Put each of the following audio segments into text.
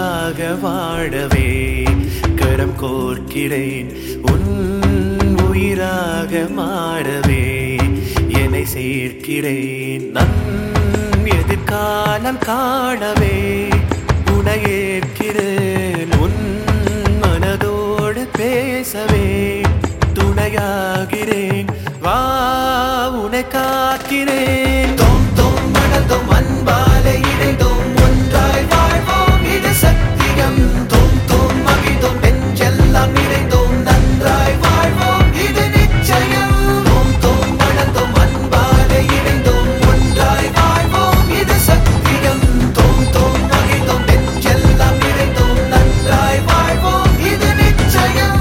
உனக்காக வாழவே கரம் கோர்க்கிறேன் உன் உயிராக மாறவே என்னை சேர்க்கிறேன் நன் எதிர்காலம் காணவே உனை ஏற்கிறேன் உன் மனதோடு பேசவே துணையாகிறேன் வா உனை காக்கிறேன் தோம் தோம் மனதோம் அன்பாலே இணைந்தோம் ஒன்றாய் வாழ்வோம் இது சத்தியம் தோம் தோம் மகிழ்ந்தோம் நெஞ்செல்லாம் நிறைந்தோம் நன்றாய் வாழ்வோம் இது நிச்சயம் தோம் தோம் மனதோம் அன்பாலே இணைந்தோம் ஒன்றாய் வாழ்வோம் இது சத்தியம் தோம் தோம் மகிழ்ந்தோம் நெஞ்செல்லாம் நிறைந்தோம் நன்றாய் வாழ்வோம் இது நிச்சயம்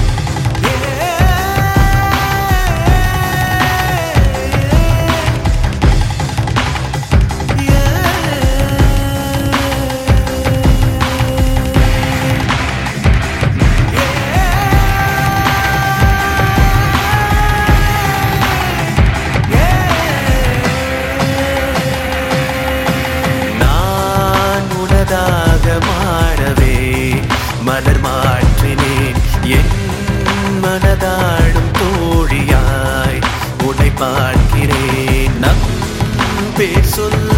நான் உனதாக மாறவே மலர் மாற்றினேன் என் மனதாடும் தோழியாய் உன்னை பார்க்கிறேன் நம் பேர் சொல்ல